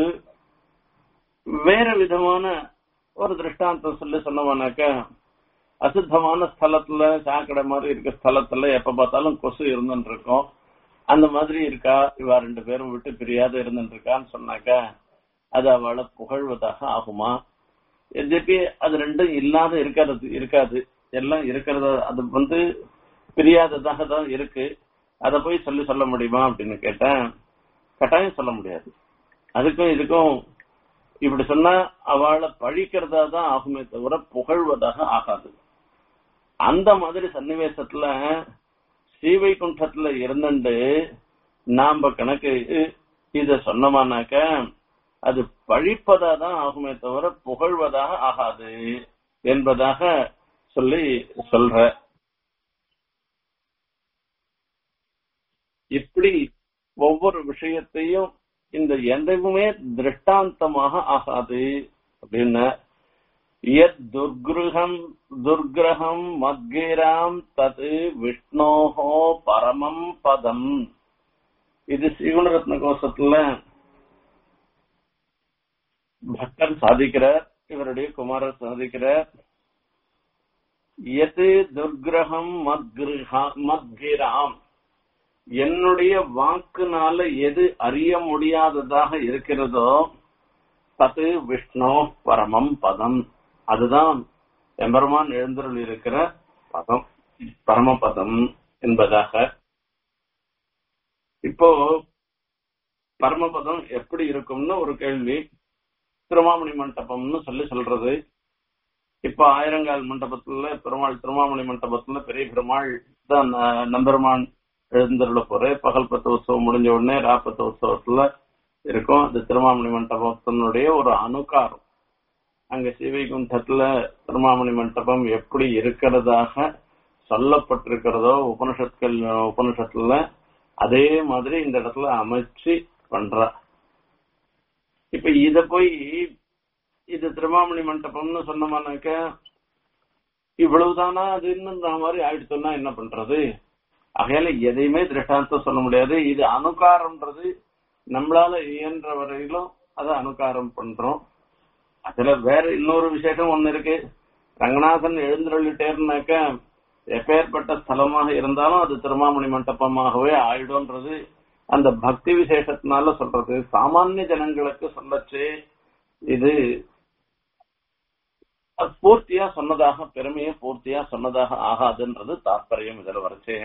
வேற விதமான ஒரு திருஷ்டாந்தம் சொல்லி சொன்னோம்னாக்க அசுத்தமான ஸ்தலத்துல சாக்கடை மாதிரி இருக்க ஸ்தலத்துல எப்ப பார்த்தாலும் கொசு இருந்துட்டு இருக்கும் அந்த மாதிரி இருக்கா இவ ரெண்டு பேரும் விட்டு பிரியாத இருந்துட்டு இருக்கான்னு சொன்னாக்க அது அவளை புகழ்வதாக ஆகுமா எதிர்ப்பி அது ரெண்டும் இல்லாத இருக்காது இருக்காது எல்லாம் இருக்கிறத அது வந்து பிரியாததாக தான் இருக்கு அதை போய் சொல்லி சொல்ல முடியுமா அப்படின்னு கேட்டேன் கட்டாயம் சொல்ல முடியாது அதுக்கும் இதுக்கும் இப்படி சொன்னா அவளை பழிக்கிறதா தான் ஆகுமே தவிர புகழ்வதாக ஆகாது அந்த மாதிரி சன்னிவேசத்துல ஸ்ரீவைகுண்டத்துல இருந்துட்டு நாம கணக்கு இத சொன்னோமானாக்க அது பழிப்பதா தான் ஆகுமே தவிர புகழ்வதாக ஆகாது என்பதாக சொல்லி சொல்ற இப்படி ஒவ்வொரு விஷயத்தையும் இந்த எதுவுமே திருஷ்டாந்தமாக ஆகாது அப்படின்னு எத் துர்கிருகம் துர்கிரகம் மத்கிராம் தது விஷ்ணோஹோ பரமம் பதம் இது ஸ்ரீகுணரத்ன கோஷத்துல பக்தர் சாதிக்கிறார் இவருடைய குமாரர் சாதிக்கிறார் எது துர்கிரகம் மத்கிராம் என்னுடைய வாக்குனால எது அறிய முடியாததாக இருக்கிறதோ தது விஷ்ணு பரமம் பதம் அதுதான் எம்பெருமான் எழுந்தருள் இருக்கிற பதம் பரமபதம் என்பதாக இப்போ பரமபதம் எப்படி இருக்கும்னு ஒரு கேள்வி திருமாமணி மண்டபம்னு சொல்லி சொல்றது இப்ப ஆயிரங்கால் மண்டபத்துல பெருமாள் திருமாமணி மண்டபத்துல பெரிய பெருமாள் தான் நம்பெருமான் எழுந்தருள போற பகல் பத்து உற்சவம் முடிஞ்ச உடனே ராப்பத்து உற்சவத்துல இருக்கும் அது திருமாமணி மண்டபத்தினுடைய ஒரு அணுகாரம் அங்க சிவைகுண்டத்துல திருமாமணி மண்டபம் எப்படி இருக்கிறதாக சொல்லப்பட்டிருக்கிறதோ உபனிஷத்கள் உபனிஷத்துல அதே மாதிரி இந்த இடத்துல அமைச்சு பண்ற இப்ப இத போய் இது திருமாமணி மண்டபம்னு சொன்னோம்னாக்க இவ்வளவுதானா அதுன்னு மாதிரி ஆயிடுச்சுன்னா என்ன பண்றது ஆகையால எதையுமே திருஷ்டாந்தம் சொல்ல முடியாது இது அணுகாரம்ன்றது நம்மளால இயன்ற வரையிலும் அதை அணுகாரம் பண்றோம் அதுல வேற இன்னொரு விசேஷம் ஒண்ணு இருக்கு ரங்கநாதன் எழுந்தருளிட்டேருனாக்க எப்பேற்பட்ட ஸ்தலமாக இருந்தாலும் அது திருமாமணி மண்டபமாகவே ஆயிடும்ன்றது அந்த பக்தி விசேஷத்தினால சொல்றது சாமானிய ஜனங்களுக்கு சொல்லச்சு இது பூர்த்தியா சொன்னதாக பெருமையை பூர்த்தியா சொன்னதாக ஆகாதுன்றது தாற்பயம் இதுல வரைச்சு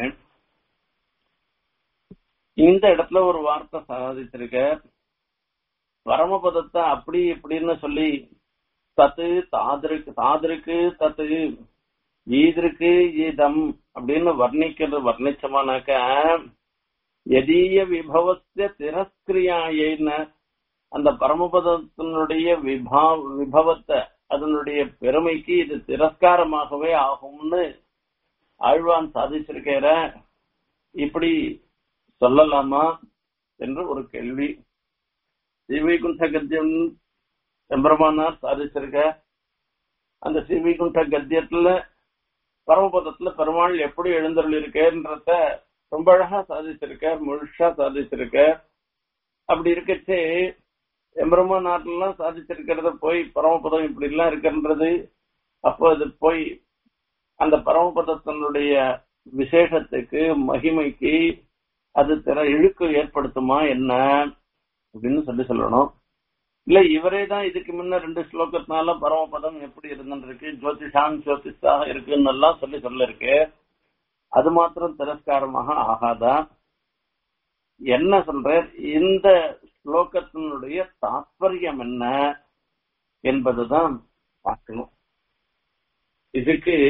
இந்த இடத்துல ஒரு வார்த்தை சாதிச்சிருக்க பரமபதத்தை அப்படி இப்படின்னு சொல்லி தத்து தாதிருக்கு தாதிருக்கு தத்து ஈதிருக்கு ஈதம் அப்படின்னு வர்ணிக்கிறது வர்ணிச்சமானாக்க எதீய விபவத்திய திரஸ்கிரியாயின்னு அந்த பரமபதத்தினுடைய விபா விபவத்தை அதனுடைய பெருமைக்கு இது திரஸ்காரமாகவே ஆகும்னு ஆழ்வான் சாதிச்சிருக்கிற இப்படி சொல்லலாமா என்று ஒரு கேள்வி ஸ்ரீவைகுண்ட கத்தியம் எம்பெருமானார் சாதிச்சிருக்க அந்த ஸ்ரீவைகுண்ட கத்தியத்துல பரமபதத்துல பெருமாள் எப்படி எழுந்தருள் இருக்கேன்றத ரொம்ப அழகா சாதிச்சிருக்கார் முழுஷா சாதிச்சிருக்கார் அப்படி இருக்கச்சே எம்பெருமா நாட்டிலாம் சாதிச்சிருக்கிறத போய் பரமபதம் இப்படி எல்லாம் இருக்குன்றது அப்போ அது போய் அந்த பரமபதத்தினுடைய விசேஷத்துக்கு மகிமைக்கு அது திற இழுக்கு ஏற்படுத்துமா என்ன அப்படின்னு சொல்லி சொல்லணும் இல்ல இவரே தான் இதுக்கு முன்ன ரெண்டு ஸ்லோகத்தினால பரமபதம் எப்படி இருந்துருக்கு ஜோதிஷான் ஜோதிஷாக இருக்குன்னு எல்லாம் சொல்லி சொல்லிருக்கு அது மாத்திரம் திரஸ்காரமாக ஆகாதா என்ன சொல்ற இந்த ஸ்லோகத்தினுடைய தாற்பயம் என்ன என்பதுதான் பார்க்கணும் இதுக்கு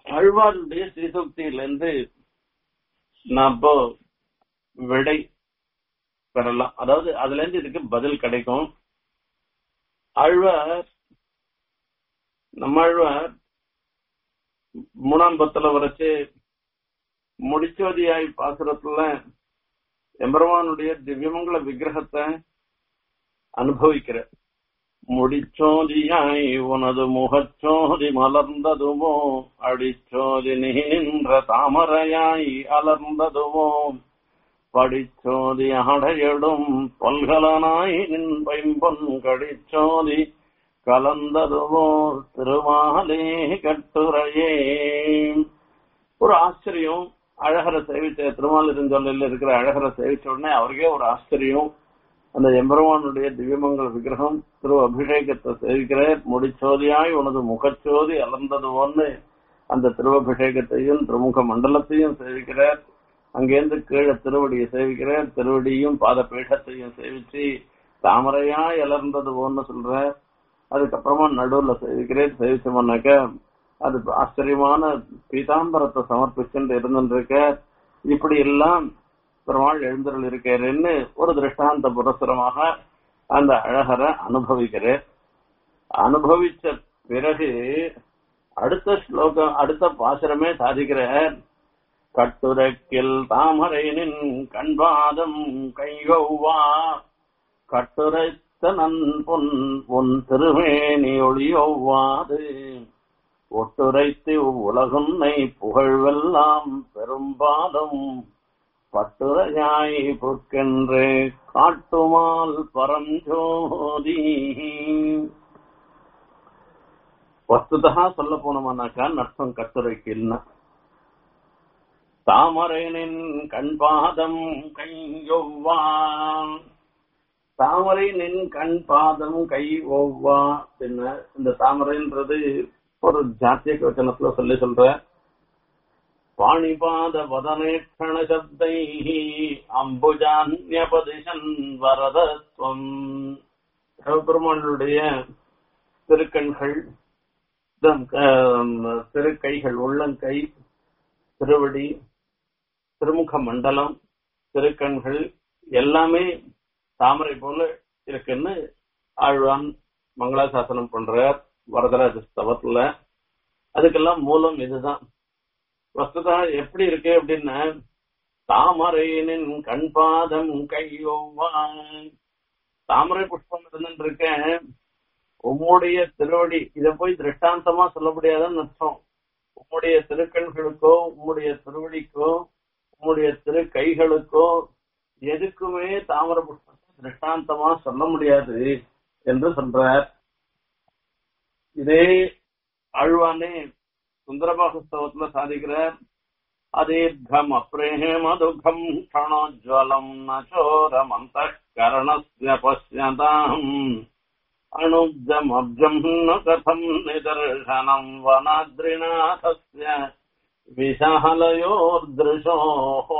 ஆழ்வாருடைய ஸ்ரீசக்தியிலிருந்து நம்ம விடை பெறலாம் அதாவது அதுல இருந்து இதுக்கு பதில் கிடைக்கும் ஆழ்வார் நம்மாழ்வார் மூணாம் பத்துல வரைச்சு முடிச்சோதியாய் பாசுரத்துல எம்பெருமானுடைய திவ்யமங்கல விக்கிரகத்தை அனுபவிக்கிற முடிச்சோதியாய் உனது முகச்சோதி மலர்ந்ததுமோ அடிச்சோதி நின்ற தாமரையாய் அலர்ந்ததுமோ படிச்சோதி அடையடும் பல்கலனாய் நின் பைம்பொன் கடிச்சோதி கலந்ததுவோ திருமாலே கட்டுரையே ஒரு ஆச்சரியம் அழகரை சேவிச்ச திருமால் இருஞ்சொல்லில் இருக்கிற அழகரை சேவிச்ச உடனே அவருக்கே ஒரு ஆச்சரியம் அந்த எம்பெருமானுடைய திவ்யமங்கல விக்கிரகம் திரு அபிஷேகத்தை சேவிக்கிறார் முடிச்சோதியாய் உனது முகச்சோதி அலர்ந்தது ஒன்று அந்த திருவபிஷேகத்தையும் திருமுக மண்டலத்தையும் சேவிக்கிறார் அங்கேருந்து கீழே திருவடியை சேவிக்கிறார் திருவடியும் பாத பீഠத்தையும் சேவிச்சு தாமரையா இலர்ந்தது ஒன்னு சொல்ற அதுக்கப்புறமா நடுவுல சேவிக்கிறேன் சேவிச்சோம்னாக்க அது ஆச்சரியமான பீதாம்பரத்தை சமர்ப்பிச்சுட்டு இருந்துருக்க இப்படி எல்லாம் பெருமாள் எழுந்தருள் இருக்கிறேன்னு ஒரு திருஷ்டாந்த புரஸ்தரமாக அந்த அழகரை அனுபவிக்கிறேன் அனுபவிச்ச பிறகு அடுத்த ஸ்லோகம் அடுத்த பாசுரமே சாதிக்கிறேன் கட்டுரைக்கில் தாமரைனின் கண்பாதம் கையொவ்வா கட்டுரைத்த நன் பொன் உன் திருமேனி ஒளியொவ்வாது ஒட்டுரைத்து உலகுன்னை புகழ்வெல்லாம் பெரும்பாலும் பட்டுரையாய் புற்கென்று காட்டுமால் பரஞ்சோதி வஸ்துதா சொல்ல போனோம்னாக்கா நஷ்டம் கட்டுரைக்கில்னா தாமரைனின் கண்பாதம் கையொவ்வா தாமரை நின் கண் பாதம் கை ஒவ்வா என்ன இந்த தாமரைன்றது ஒரு ஜாத்திய வச்சனத்துல சொல்லி சொல்ற பாணிபாத வதனேஷண சப்தை அம்புஜான்யபதிஷன் வரதத்வம் சிவபெருமானுடைய திருக்கண்கள் திருக்கைகள் உள்ளங்கை திருவடி திருமுக மண்டலம் திருக்கண்கள் எல்லாமே தாமரை போல இருக்குன்னு ஆழ்வான் மங்களாசாசனம் பண்றார் வரதராஜ ஸ்தவத்துல அதுக்கெல்லாம் மூலம் இதுதான் வஸ்துதா எப்படி இருக்கு அப்படின்னா தாமரையினின் கண்பாதம் கையோவான் தாமரை புஷ்பம் இருந்துட்டு இருக்கேன் உம்முடைய திருவடி இத போய் திருஷ்டாந்தமா சொல்ல முடியாதுன்னு அர்த்தம் உம்முடைய திருக்கண்களுக்கோ உம்முடைய திருவடிக்கோ உம்முடைய திரு கைகளுக்கோ எதுக்குமே தாமர புஷ்பத்தை திருஷ்டாந்தமா சொல்ல முடியாது என்று சொல்றார் இதே ஆழ்வானே சுந்தரபாகஸ்தவத்துல சாதிக்கிறார் அதீர்கம் அப்ரேம துக்கம் க்ஷணோஜ்வலம் நோரம் அந்த கரணஸ்ய பசியதாம் அணுஜமப்ஜம் ந கதம் நிதர்சனம் வனாத்ரிநாதஸ்ய விஷாலயோர்திருஷோ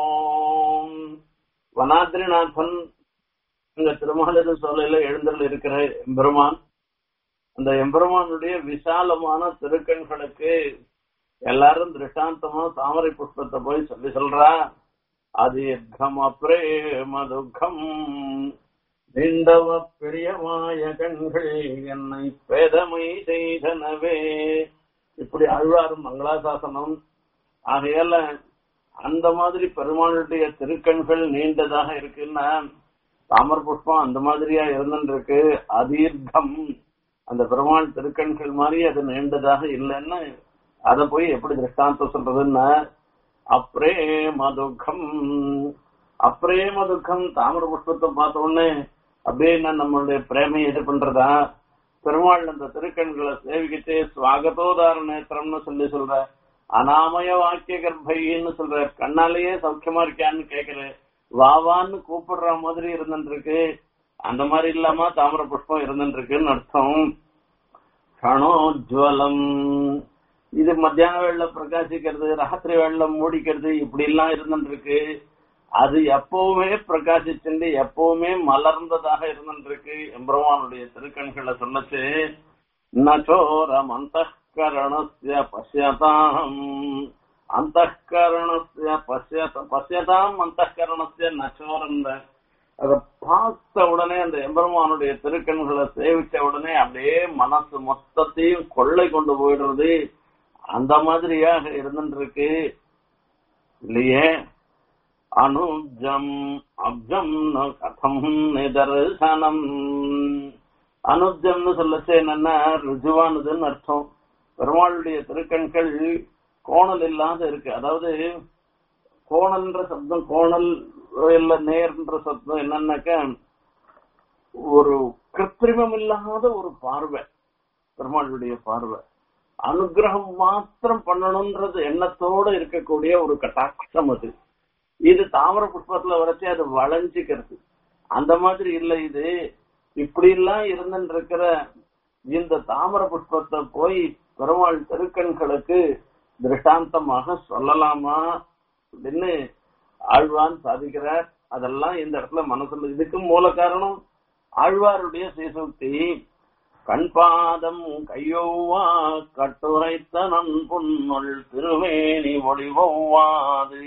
வனாத்ரிநாதன் இங்க திருமகளிர் சோலையில எழுந்தருள் இருக்கிற எம்பெருமான் அந்த எம்பெருமானுடைய விசாலமான திருக்கண்களுக்கு எல்லாரும் திருஷ்டாந்தமா தாமரை புஷ்பத்தை போய் சொல்லி சொல்றா அதீர்க்கம் அப்ரேம துக்கம் நீண்டவ பிரியமாய கண்கள் என்னை பேதமை செய்தனவே இப்படி அழ்வாரும் மங்களாசாசனம் ஆகையால அந்த மாதிரி பெருமாளுடைய திருக்கண்கள் நீண்டதாக இருக்குன்னா தாமர புஷ்பம் அந்த மாதிரியா இருந்துருக்கு அதீர்க்கம் அந்த பெருமாள் திருக்கண்கள் மாதிரி அது நீண்டதாக இல்லைன்னு அத போய் எப்படி திருஷ்டாந்தம் சொல்றதுன்னா அப்ரேம துக்கம் அப்ரேம துக்கம் தாமர புஷ்பத்தை பார்த்த உடனே அப்படியே நான் நம்மளுடைய பிரேமையை இது பண்றதா பெருமாள் அந்த திருக்கண்களை சேவிக்கிட்டு சுவாகத்தோதார நேத்திரம்னு சொல்லி சொல்ற அனாமய வாக்கிய கர்ப்பைன்னு சொல்ற கண்ணாலேயே சௌக்கியமா இருக்கியான்னு கேக்குற வாவான்னு கூப்பிடுற மாதிரி இருந்துருக்கு அந்த மாதிரி இல்லாம தாமர புஷ்பம் இருந்துருக்குன்னு அர்த்தம் கணோஜ்வலம் இது மத்தியான வேளையில பிரகாசிக்கிறது ராத்திரி வேளையில மூடிக்கிறது இப்படி எல்லாம் இருந்துருக்கு அது எப்பவுமே பிரகாசிச்சுண்டு எப்பவுமே மலர்ந்ததாக இருந்துருக்கு எம்பெருமானுடைய திருக்கண்களை சொல்லச்சு நச்சோரம் அந்த அந்தகரணஸ்ய பசியதாம் அந்தகரணஸ்ய பசியத பசியதாம் அந்தகரணஸ்ய நச்சோரந்த அத பார்த்த உடனே அந்த எம்பெருமானுடைய திருக்கண்களை சேவிச்ச உடனே அப்படியே மனசு மொத்தத்தையும் கொள்ளை கொண்டு போயிடுறது அந்த மாதிரியாக இருந்துருக்கு இல்லையே அனுஜம் அப்ஜம் ந கதம் நிதர்சனம் அனுஜம்னு சொல்லச்சு என்னன்னா ருஜுவானதுன்னு அர்த்தம் பெருமாளுடைய திருக்கண்கள் கோணல் இல்லாத இருக்கு அதாவது கோணல்ன்ற சப்தம் கோணல் இல்ல நேர்ன்ற சப்தம் என்னன்னாக்க ஒரு கிருத்திரிமம் இல்லாத ஒரு பார்வை பெருமாளுடைய பார்வை அனுகிரகம் மாத்திரம் பண்ணணும்ன்றது எண்ணத்தோட இருக்கக்கூடிய ஒரு கட்டாட்சம் அது இது தாமர புஷ்பத்துல வரைச்சு அது வளைஞ்சுக்கிறது அந்த மாதிரி இல்ல இது இப்படி எல்லாம் இருந்துட்டு இருக்கிற இந்த தாமர புஷ்பத்தை போய் பெருமாள் திருக்கண்களுக்கு திருஷ்டாந்தமாக சொல்லலாமா அப்படின்னு ஆழ்வான் சாதிக்கிறார் அதெல்லாம் இந்த இடத்துல மனசுல இதுக்கு மூல காரணம் ஆழ்வாருடைய சீசுக்தி கண்பாதம் கையோவா கட்டுரைத்த நன்புண்ணுள் திருவேணி ஒளிவோவாது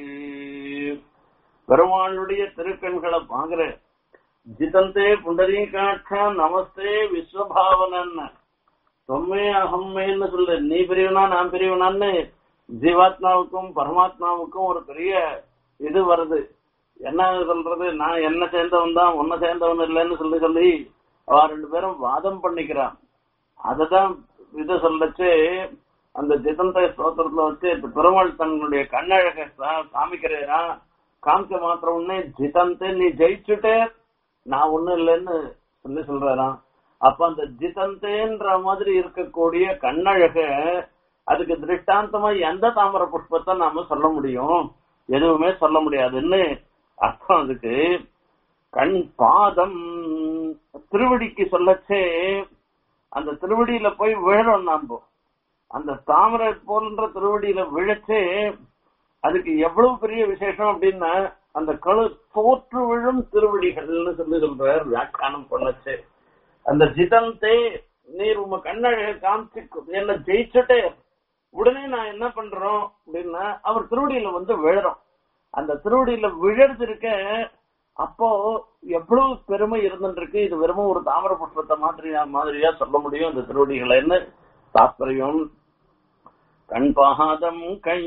பெருமாளுடைய திருக்கண்களை பாக்குற ஜிதந்தே புண்டரீகாட்சா நமஸ்தே விஸ்வபாவனன் தொம்மே அகம்மேன்னு சொல்லு நீ பிரிவனா நான் பிரிவனான்னு ஜீவாத்மாவுக்கும் பரமாத்மாவுக்கும் ஒரு பெரிய இது வருது என்ன சொல்றது நான் என்ன சேர்ந்தவன் தான் உன்னை சேர்ந்தவன் இல்லைன்னு சொல்லி சொல்லி அவ ரெண்டு பேரும் வாதம் பண்ணிக்கிறான் அததான் இத சொல்லச்சு அந்த ஜிதந்த ஸ்தோத்திரத்துல வச்சு பெருமாள் தன்னுடைய கண்ணழக காமிக்கிறேனா காமிக்க மாத்திரம் உடனே ஜிதந்தே நீ ஜெயிச்சுட்டே நான் ஒண்ணும் இல்லைன்னு சொல்லி சொல்றாராம் அப்ப அந்த ஜிதந்தேன்ற மாதிரி இருக்கக்கூடிய கண்ணழக அதுக்கு திருஷ்டாந்தமா எந்த தாமர புஷ்பத்தை நாம சொல்ல முடியும் எதுவுமே சொல்ல முடியாதுன்னு அர்த்தம் அதுக்கு கண் பாதம் திருவடிக்கு சொல்லச்சே அந்த திருவடியில போய் விழறோம் நாம அந்த தாமரை போன்ற திருவடியில விழச்சே அதுக்கு எவ்வளவு பெரிய விசேஷம் அப்படின்னா அந்த கழு தோற்று விழும் திருவடிகள்னு சொல்லி சொல்றார் வியாக்கியானம் பண்ணச்சே அந்த ஜிதந்தே நீர் உங்க கண்ணழக காமிச்சு என்ன ஜெயிச்சுட்டே உடனே நான் என்ன பண்றோம் அப்படின்னா அவர் திருவடியில வந்து விழறோம் அந்த திருவடியில விழறது இருக்க அப்போ எவ்வளவு பெருமை இருந்துருக்கு இது வெறும் ஒரு தாமர புஷ்பத்தை மாதிரியா மாதிரியா சொல்ல முடியும் இந்த திருவடிகளைன்னு தாத்பரியம் கண் பாதம் கை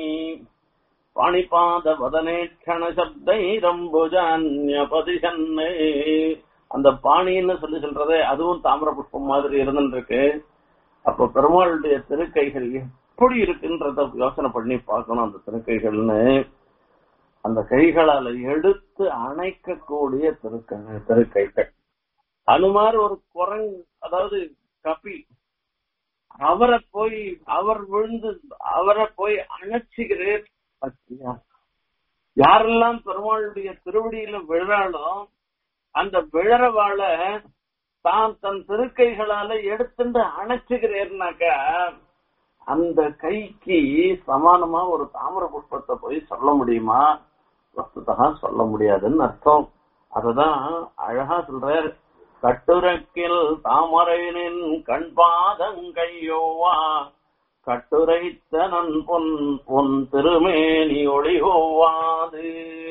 பாணிபாத வதனே கண சப்தைரம்புஜான்யபதிஷன்னு அந்த பாணின்னு சொல்லி சொல்றதே அதுவும் தாமர புஷ்பம் மாதிரி இருந்துருக்கு அப்ப பெருமாளுடைய திருக்கைகள் எப்படி இருக்குன்றத யோசனை பண்ணி பார்க்கணும் அந்த திருக்கைகள்னு அந்த கைகளால எடுத்து அணைக்கக்கூடிய திருக்க திருக்கைகள் அனுமார் ஒரு குரங் அதாவது கபி அவரை போய் அவர் விழுந்து அவரை போய் அணைச்சுகிறேன் யாரெல்லாம் பெருமாளுடைய திருவடியில விழாலோ அந்த விழறவாள தான் தன் திருக்கைகளால எடுத்துட்டு அணைச்சுகிறேன்னாக்க அந்த கைக்கு சமானமா ஒரு தாமர புஷ்பத்தை போய் சொல்ல முடியுமா வஸ்துதா சொல்ல முடியாதுன்னு அர்த்தம் அததான் அழகா சொல்றார் கட்டுரைக்கில் தாமரைனின் கண்பாதங்கையோவா கட்டுரைத்த நன் பொன் பொன் திருமேனி ஒளிகோவாது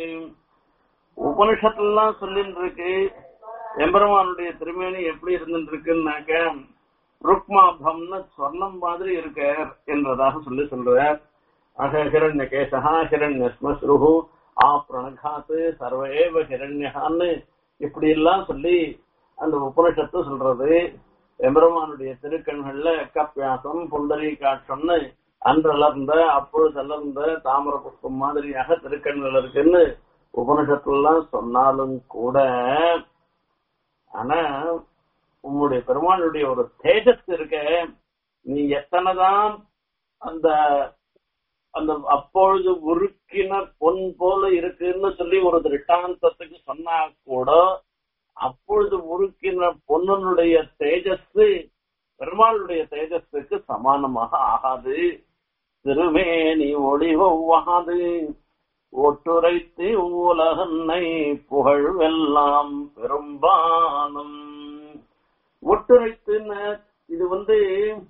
உபனிஷத்துலாம் சொல்லிட்டு இருக்கு எம்பெருமானுடைய திருமேனி எப்படி இருந்துட்டு இருக்குன்னாக்க ருக்மாபம்னு சொர்ணம் மாதிரி இருக்க என்றதாக சொல்லி சொல்றார் அக ஹிரண்ய கேசா ஹிரண்ய ஸ்மஸ்ருஹு ஆ பிரணகாத்து சர்வேவ ஹிரண்யான்னு இப்படி எல்லாம் சொல்லி அந்த உபனிஷத்து சொல்றது எம்பெருமானுடைய திருக்கண்கள்ல கப்பியாசம் புண்டரி காட்சம்னு அன்றளர்ந்த அப்பொழுது அலர்ந்த தாமர புஷ்பம் மாதிரியாக திருக்கண்கள் இருக்குன்னு உபனிஷத்துலாம் சொன்னாலும் கூட ஆனா உன்னுடைய பெருமாளுடைய ஒரு தேஜஸ் இருக்க நீ எத்தனைதான் அந்த அந்த அப்பொழுது உருக்கின பொன் போல இருக்குன்னு சொல்லி ஒரு திருட்டாந்தத்துக்கு சொன்னா கூட அப்பொழுது உருக்கின பொன்னனுடைய தேஜஸ் பெருமாளுடைய தேஜஸுக்கு சமானமாக ஆகாது திருமேனி ஒளிவாது ஒட்டுரைத்து உலகன்னை புகழ்வெல்லாம் பெரும்பாலும் ஒட்டுரைத்துன்னு இது வந்து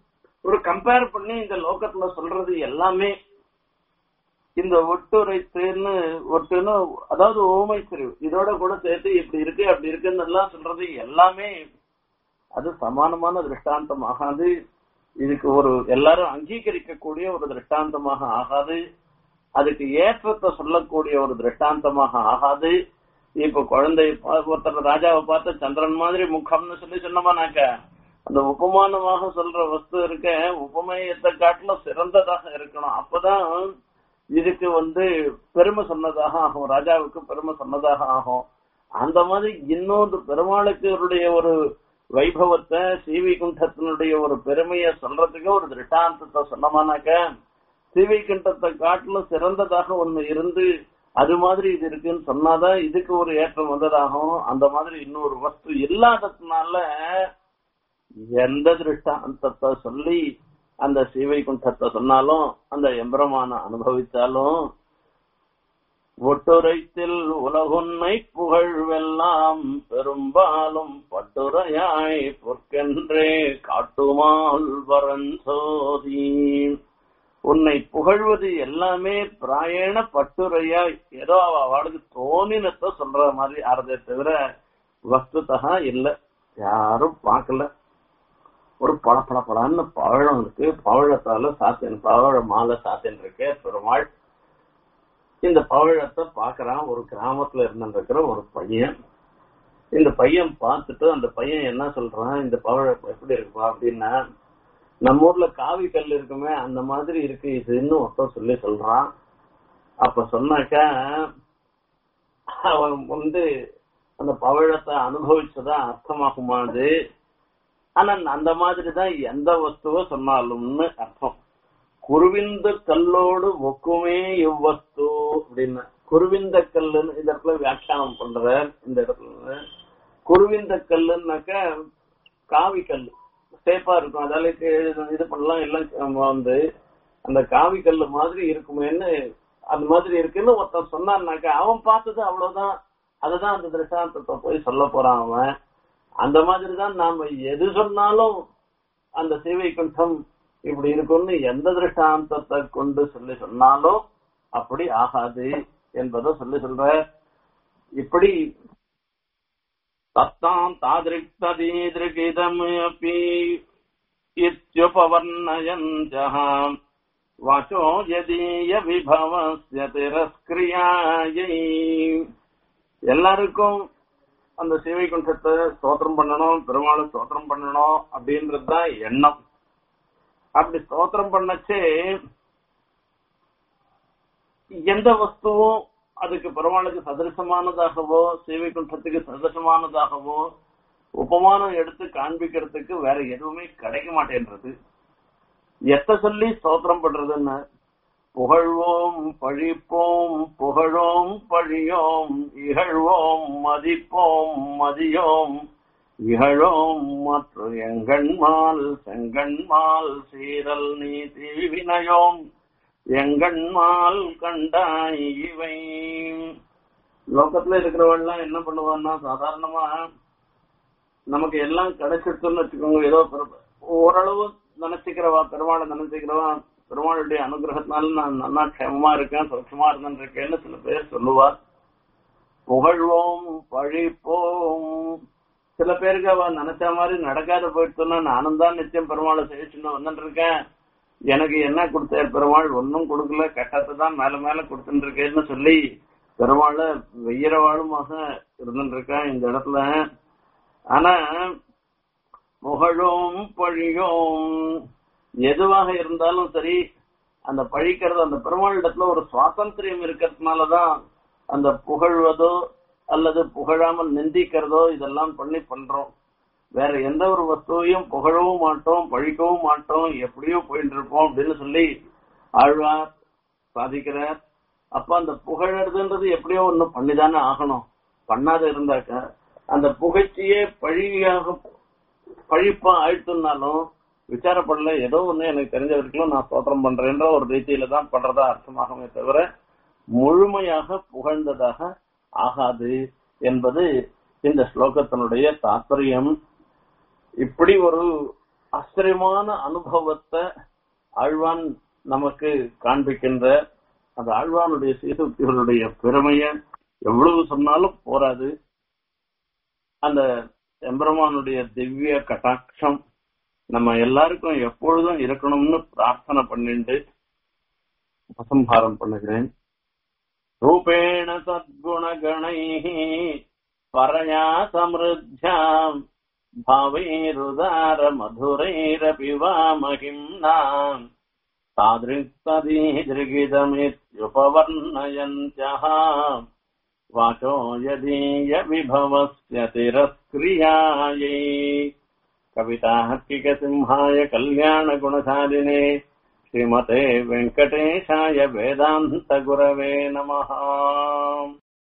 ஒரு கம்பேர் பண்ணி இந்த லோகத்துல சொல்றது எல்லாமே இந்த ஒட்டுரைத்துன்னு ஒட்டுன்னு அதாவது ஓமை பிரிவு இதோட கூட சேர்த்து இப்படி இருக்கு அப்படி இருக்குன்னு எல்லாம் சொல்றது எல்லாமே அது சமானமான திருஷ்டாந்தம் ஆகாது இதுக்கு ஒரு எல்லாரும் அங்கீகரிக்கக்கூடிய ஒரு திருஷ்டாந்தமாக ஆகாது அதுக்கு ஏற்றத்தை சொல்லக்கூடிய ஒரு திருஷ்டாந்தமாக ஆகாது இப்ப குழந்தை பா- ஒருத்தர் ராஜாவை பார்த்து சந்திரன் மாதிரி முகம்னு சொல்லி சொன்னோமானாக்க அந்த உபமானமாக சொல்ற வஸ்து இருக்க உபமயத்தை காட்டிலும் சிறந்ததாக இருக்கணும் அப்பதான் இதுக்கு வந்து பெருமை சொன்னதாக ஆகும் ராஜாவுக்கு பெருமை சொன்னதாக ஆகும் அந்த மாதிரி இன்னொரு பெருமாளுக்கு அவருடைய ஒரு வைபவத்தை ஸ்ரீவைகுண்டத்தினுடைய ஒரு பெருமையை சொல்றதுக்கு ஒரு திருஷ்டாந்தத்தை சொன்னமானாக்க ஸ்ரீவைகுண்டத்தை காட்டிலும் சிறந்ததாக ஒண்ணு இருந்து அது மாதிரி இது இருக்குன்னு சொன்னாதான் இதுக்கு ஒரு ஏற்றம் வந்ததாகும் அந்த மாதிரி இன்னொரு வஸ்து இல்லாததுனால எந்த திருஷ்டாந்தத்தை சொல்லி அந்த ஸ்ரீவைகுண்டத்தை சொன்னாலும் அந்த எம்பெருமான அனுபவித்தாலும் ஒட்டுரைத்தில் உலகுன்னை புகழ்வெல்லாம் பெரும்பாலும் பட்டுரையாய் பொற்கென்றே காட்டுமால் வரஞ்சோதி உன்னை புகழ்வது எல்லாமே பிராயண பட்டுரையாய் ஏதோ அவ அவளுக்கு தோணினத்தை சொல்ற மாதிரி ஆறதே தவிர வஸ்துதா இல்ல யாரும் பார்க்கல ஒரு பட பட படன்னு பழம் இருக்கு பவழத்தால சாத்தின் பவழ மாலை சாத்தின் இருக்கு பெருமாள் இந்த பவழத்தை பாக்குறான் ஒரு கிராமத்துல இருந்துருக்கிற ஒரு பையன் இந்த பையன் பார்த்துட்டு அந்த பையன் என்ன சொல்றான் இந்த பவழம் எப்படி இருக்குப்பா அப்படின்னா நம்ம ஊர்ல காவி கல் இருக்குமே அந்த மாதிரி இருக்கு இதுன்னு ஒருத்தர் சொல்லி சொல்றான் அப்ப சொன்னாக்கா அவன் வந்து அந்த பவழத்தை அனுபவிச்சதா அர்த்தமாகுமா அது ஆனா அந்த மாதிரி தான் எந்த வஸ்துவ சொன்னாலும்னு அர்த்தம் குருவிந்த கல்லோடு ஒக்குமே இவ்வஸ்து அப்படின்னு குருவிந்த கல்லுன்னு இந்த இடத்துல வியாக்கியானம் பண்ற இந்த இடத்துல குருவிந்த கல்லுன்னாக்க காவி கல் சேப்பா இருக்கும் அதால இது பண்ணலாம் எல்லாம் வந்து அந்த காவி கல்லு மாதிரி இருக்குமேன்னு அந்த மாதிரி இருக்குன்னு ஒருத்தன் சொன்னான்னாக்க அவன் பார்த்தது அவ்வளவுதான் அதுதான் அந்த திருஷ்டாந்தத்தை போய் சொல்ல போறான் அவன் அந்த மாதிரி தான் நாம எது சொன்னாலும் அந்த சேவை குண்டம் இப்படி இருக்கும்னு எந்த திருஷ்டாந்தத்தை கொண்டு சொல்லி சொன்னாலும் அப்படி ஆகாது என்பதை சொல்லி சொல்ற இப்படி தத்தாம் தாதிருக்ததீதிருகிதம் அப்பி இத்யுபவர்ணயஞ்சஹாம் வாச்சோ யதீய விபவஸ்ய திரஸ்கிரியாயை எல்லாருக்கும் அந்த சிவை குண்டத்தை ஸ்தோத்திரம் பண்ணணும் பெருமாளை ஸ்தோத்திரம் பண்ணணும் அப்படின்றது தான் எண்ணம் அப்படி ஸ்தோத்திரம் பண்ணச்சே எந்த வஸ்துவும் அதுக்கு பெருமாளுக்கு சதரிசமானதாகவோ சேவை குண்டத்துக்கு சதரிசமானதாகவோ உபமானம் எடுத்து காண்பிக்கிறதுக்கு வேற எதுவுமே கிடைக்க மாட்டேன்றது எத்த சொல்லி ஸ்தோத்திரம் பண்றதுன்னு புகழ்வோம் பழிப்போம் புகழோம் பழியோம் இகழ்வோம் மதிப்போம் மதியோம் இகழோம் மற்ற எங்கண்மால் செங்கண்மால் சீரல் நீதி வினயோம் எங்கண்மால் கண்டாய் இவை லோகத்துல இருக்கிறவெல்லாம் என்ன பண்ணுவான்னா சாதாரணமா நமக்கு எல்லாம் கிடைச்சிருக்குன்னு வச்சுக்கோங்க ஏதோ பிற- ஓரளவு நினைச்சுக்கிறவா பெருமாளை நினைச்சுக்கிறவா பெருமாளுடைய அனுகிரகத்தினால நான் நல்லா க்ஷேமமா இருக்கேன் சுரட்சமா இருந்திருக்கேன்னு சில பேர் சொல்லுவார் புகழ்வோம் பழிப்போம் சில பேருக்கு அவ நினைச்ச மாதிரி நடக்காத போயிடுச்சுன்னா நானும் தான் நிச்சயம் பெருமாளை சேவிச்சுன்னு வந்துட்டு இருக்கேன் எனக்கு என்ன கொடுத்தார் பெருமாள் ஒன்னும் கொடுக்கல கட்டத்தை தான் மேல மேல கொடுத்துட்டு இருக்கேன்னு சொல்லி பெருமாளை வெய்யறவாளுமாக இருந்துட்டு இருக்கேன் இந்த இடத்துல ஆனா புகழும் பழியும் எதுவாக இருந்தாலும் சரி அந்த பழிக்கிறது அந்த பெருமாளிடத்துல ஒரு சுவாதந்திரியம் இருக்கிறதுனாலதான் அந்த புகழ்வதோ அல்லது புகழாமல் நிந்திக்கிறதோ இதெல்லாம் பண்ணி பண்றோம் வேற எந்த ஒரு வஸ்துவையும் புகழவும் மாட்டோம் பழிக்கவும் மாட்டோம் எப்படியோ போயிட்டு இருப்போம் அப்படின்னு சொல்லி ஆழ்வார் சாதிக்கிறார் அப்ப அந்த புகழறதுன்றது எப்படியோ ஒண்ணு பண்ணிதானே ஆகணும் பண்ணாத இருந்தாக்க அந்த புகழ்ச்சியே பழியாக பழிப்பா ஆயிடுத்துனாலும் விசாரப்படல ஏதோ ஒண்ணு எனக்கு தெரிஞ்ச வரைக்கும் நான் ஸ்தோத்திரம் பண்றேன்ற ஒரு ரீதியில தான் பண்றதா அர்த்தமாகுமே தவிர முழுமையாக புகழ்ந்ததாக ஆகாது என்பது இந்த ஸ்லோகத்தினுடைய தாற்பயம் இப்படி ஒரு ஆச்சரியமான அனுபவத்தை ஆழ்வான் நமக்கு காண்பிக்கின்ற அந்த ஆழ்வானுடைய சீசுக்திகளுடைய பெருமைய எவ்வளவு சொன்னாலும் போராது அந்த எம்பெருமானுடைய திவ்ய கட்டாட்சம் நம்ம எல்லாருக்கும் எப்பொழுதும் இருக்கணும்னு பிரார்த்தனை பண்ணிட்டு உபசம்ஹாரம் பண்ணுகிறேன் ரூபேண சத்குணகணைः பரயா சமிருத்தியாம் भावैरुदार मधुरैरपि वा महिम्नाम् तादृक्तदीदृगिदमित्युपवर्णयन्त्यः वाचो यदीयविभवस्य तिरस्क्रियायै कवितार्किकसिंहाय कल्याणगुणशालिने श्रीमते वेङ्कटेशाय वेदान्तगुरवे नमः